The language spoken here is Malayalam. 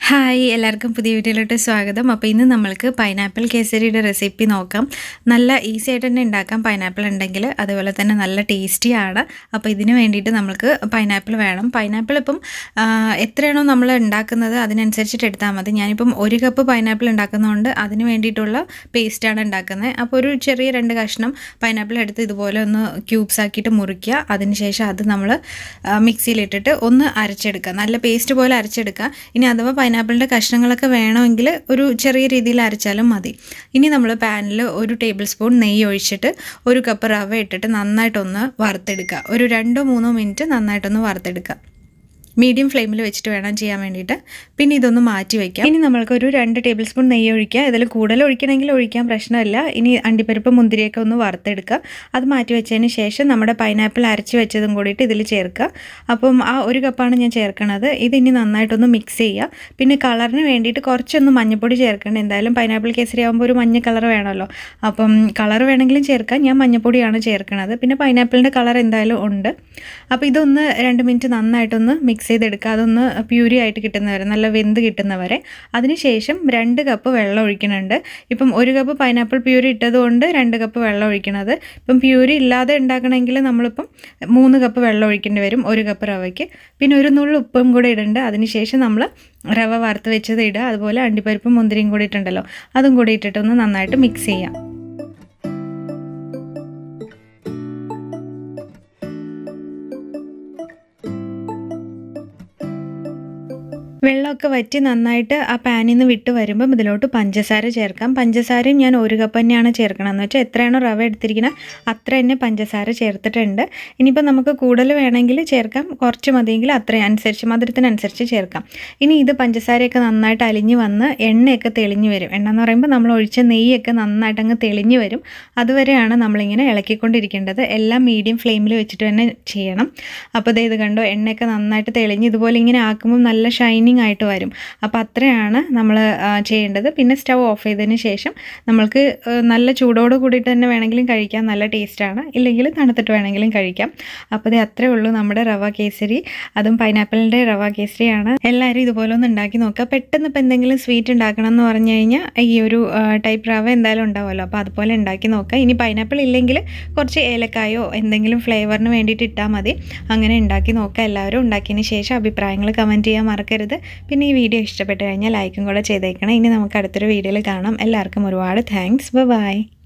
ഹായ് എല്ലാവർക്കും പുതിയ വീഡിയോയിലോട്ട് സ്വാഗതം അപ്പോൾ ഇന്ന് നമ്മൾക്ക് പൈനാപ്പിൾ കേസരിയുടെ റെസിപ്പി നോക്കാം നല്ല ഈസി ആയിട്ട് തന്നെ ഉണ്ടാക്കാം പൈനാപ്പിൾ ഉണ്ടെങ്കിൽ അതുപോലെ തന്നെ നല്ല ടേസ്റ്റിയാണ് അപ്പോൾ ഇതിന് വേണ്ടിയിട്ട് നമ്മൾക്ക് പൈനാപ്പിൾ വേണം പൈനാപ്പിൾ ഇപ്പം ആ, എത്രയാണോ നമ്മൾ ഉണ്ടാക്കുന്നത് അതിനനുസരിച്ചിട്ട് എടുത്താൽ മതി ഞാനിപ്പം ഒരു കപ്പ് പൈനാപ്പിൾ ഉണ്ടാക്കുന്നതുകൊണ്ട് അതിന് വേണ്ടിയിട്ടുള്ള പേസ്റ്റാണ് ഉണ്ടാക്കുന്നത് അപ്പോൾ ഒരു ചെറിയ രണ്ട് കഷ്ണം പൈനാപ്പിൾ എടുത്ത് ഇതുപോലെ ഒന്ന് ക്യൂബ്സ് ആക്കിയിട്ട് മുറിക്കുക അതിനുശേഷം അത് നമ്മൾ മിക്സിയിലിട്ടിട്ട് ഒന്ന് അരച്ചെടുക്കുക നല്ല പേസ്റ്റ് പോലെ അരച്ചെടുക്കുക ഇനി അഥവാ പൈനാപ്പിളിൻ്റെ കഷ്ണങ്ങളൊക്കെ വേണമെങ്കിൽ ഒരു ചെറിയ രീതിയിൽ അരച്ചാലും മതി ഇനി നമ്മൾ പാനിൽ ഒരു ടേബിൾ സ്പൂൺ നെയ്യ് ഒഴിച്ചിട്ട് ഒരു കപ്പ് റവ ഇട്ടിട്ട് നന്നായിട്ടൊന്ന് വറുത്തെടുക്കുക ഒരു രണ്ടോ മൂന്നോ മിനിറ്റ് നന്നായിട്ടൊന്ന് വറുത്തെടുക്കുക മീഡിയം ഫ്ലെയിമിൽ വെച്ചിട്ട് വേണം ചെയ്യാൻ വേണ്ടിയിട്ട് പിന്നെ ഇതൊന്ന് മാറ്റി വയ്ക്കാം ഇനി നമ്മൾക്ക് ഒരു രണ്ട് ടേബിൾ സ്പൂൺ നെയ്യ് ഒഴിക്കുക ഇതിൽ കൂടുതൽ ഒഴിക്കണമെങ്കിൽ ഒഴിക്കാൻ പ്രശ്നമില്ല ഇനി അണ്ടിപ്പരിപ്പ് മുന്തിരിയൊക്കെ ഒന്ന് വറുത്തെടുക്കുക അത് മാറ്റി വെച്ചതിന് ശേഷം നമ്മുടെ പൈനാപ്പിൾ അരച്ച് വെച്ചതും കൂടിയിട്ട് ഇതിൽ ചേർക്കുക അപ്പം ആ ഒരു കപ്പാണ് ഞാൻ ചേർക്കണത് ഇത് ഇനി നന്നായിട്ടൊന്ന് മിക്സ് ചെയ്യുക പിന്നെ കളറിന് വേണ്ടിയിട്ട് കുറച്ചൊന്ന് മഞ്ഞൾപ്പൊടി ചേർക്കേണ്ടത് എന്തായാലും പൈനാപ്പിൾ കേസരി ആകുമ്പോൾ ഒരു മഞ്ഞ കളർ വേണമല്ലോ അപ്പം കളർ വേണമെങ്കിലും ചേർക്കാം ഞാൻ മഞ്ഞൾപ്പൊടിയാണ് ചേർക്കണത് പിന്നെ പൈനാപ്പിളിൻ്റെ കളർ എന്തായാലും ഉണ്ട് അപ്പോൾ ഇതൊന്ന് രണ്ട് മിനിറ്റ് നന്നായിട്ടൊന്ന് മിക്സ് ചെയ്തെടുക്കുക അതൊന്ന് പ്യൂരി ആയിട്ട് കിട്ടുന്നവരെ നല്ല വെന്ത് കിട്ടുന്നവരെ അതിനുശേഷം രണ്ട് കപ്പ് വെള്ളം ഒഴിക്കുന്നുണ്ട് ഇപ്പം ഒരു കപ്പ് പൈനാപ്പിൾ പ്യൂരി ഇട്ടതുകൊണ്ട് രണ്ട് കപ്പ് വെള്ളം ഒഴിക്കണത് ഇപ്പം പ്യൂരി ഇല്ലാതെ ഉണ്ടാക്കണമെങ്കിൽ നമ്മളിപ്പം മൂന്ന് കപ്പ് വെള്ളം ഒഴിക്കേണ്ടി വരും ഒരു കപ്പ് റവയ്ക്ക് പിന്നെ ഒരു നുള്ളു ഉപ്പും കൂടെ ഇടുന്നുണ്ട് അതിനുശേഷം നമ്മൾ റവ വറുത്ത് വെച്ചത് ഇടുക അതുപോലെ അണ്ടിപ്പരിപ്പും മുന്തിരിയും കൂടി ഇട്ടുണ്ടല്ലോ അതും കൂടി ഇട്ടിട്ടൊന്ന് നന്നായിട്ട് മിക്സ് ചെയ്യാം വെള്ളമൊക്കെ വറ്റി നന്നായിട്ട് ആ പാനിൽ നിന്ന് വിട്ട് വരുമ്പം ഇതിലോട്ട് പഞ്ചസാര ചേർക്കാം പഞ്ചസാരയും ഞാൻ ഒരു കപ്പ് തന്നെയാണ് ചേർക്കണം എന്ന് വെച്ചാൽ എത്രയാണോ റവ എടുത്തിരിക്കുന്നത് അത്ര തന്നെ പഞ്ചസാര ചേർത്തിട്ടുണ്ട് ഇനിയിപ്പോൾ നമുക്ക് കൂടുതൽ വേണമെങ്കിൽ ചേർക്കാം കുറച്ച് മതിയെങ്കിൽ അത്ര അനുസരിച്ച് മധുരത്തിനനുസരിച്ച് ചേർക്കാം ഇനി ഇത് പഞ്ചസാരയൊക്കെ നന്നായിട്ട് അലിഞ്ഞ് വന്ന് എണ്ണയൊക്കെ തെളിഞ്ഞ് വരും എണ്ണ എന്ന് പറയുമ്പോൾ നമ്മൾ ഒഴിച്ച നെയ്യൊക്കെ നന്നായിട്ട് അങ്ങ് തെളിഞ്ഞ് വരും അതുവരെയാണ് നമ്മളിങ്ങനെ ഇളക്കിക്കൊണ്ടിരിക്കേണ്ടത് എല്ലാം മീഡിയം ഫ്ലെയിമിൽ വെച്ചിട്ട് തന്നെ ചെയ്യണം അപ്പോൾ ദേ ഇത് കണ്ടോ എണ്ണയൊക്കെ നന്നായിട്ട് തെളിഞ്ഞ് ഇതുപോലെ ഇങ്ങനെ ആക്കുമ്പോൾ നല്ല ഷൈനിങ് ആയിട്ട് വരും അപ്പോൾ അത്രയാണ് നമ്മൾ ചെയ്യേണ്ടത് പിന്നെ സ്റ്റവ് ഓഫ് ചെയ്തതിന് ശേഷം നമ്മൾക്ക് ആ, നല്ല ചൂടോട് കൂടിയിട്ട് തന്നെ വേണമെങ്കിലും കഴിക്കാം നല്ല ടേസ്റ്റാണ് ഇല്ലെങ്കിൽ തണുത്തിട്ട് വേണമെങ്കിലും കഴിക്കാം അപ്പോൾ ഇത് അത്രേ ഉള്ളൂ നമ്മുടെ റവ കേസരി അതും പൈനാപ്പിളിൻ്റെ റവ കേസരിയാണ് എല്ലാവരും ഇതുപോലെ ഒന്ന് ഉണ്ടാക്കി നോക്കുക പെട്ടെന്ന് ഇപ്പോൾ എന്തെങ്കിലും സ്വീറ്റ് ഉണ്ടാക്കണം എന്ന് പറഞ്ഞു കഴിഞ്ഞാൽ ഈ ഒരു ടൈപ്പ് റവ എന്തായാലും ഉണ്ടാവുമല്ലോ അപ്പോൾ അതുപോലെ ഉണ്ടാക്കി നോക്കുക ഇനി പൈനാപ്പിൾ ഇല്ലെങ്കിൽ കുറച്ച് ഏലക്കായോ എന്തെങ്കിലും ഫ്ലേവറിന് വേണ്ടിയിട്ട് ഇട്ടാൽ മതി അങ്ങനെ ഉണ്ടാക്കി നോക്കുക എല്ലാവരും ഉണ്ടാക്കിയതിന് ശേഷം അഭിപ്രായങ്ങൾ കമൻറ്റ് ചെയ്യാൻ മറക്കരുത് പിന്നെ ഈ വീഡിയോ ഇഷ്ടപ്പെട്ട് കഴിഞ്ഞാൽ ലൈക്കും കൂടെ ചെയ്തേക്കണം ഇനി നമുക്ക് അടുത്തൊരു വീഡിയോയിൽ കാണാം എല്ലാവർക്കും ഒരുപാട് താങ്ക്സ് ബൈ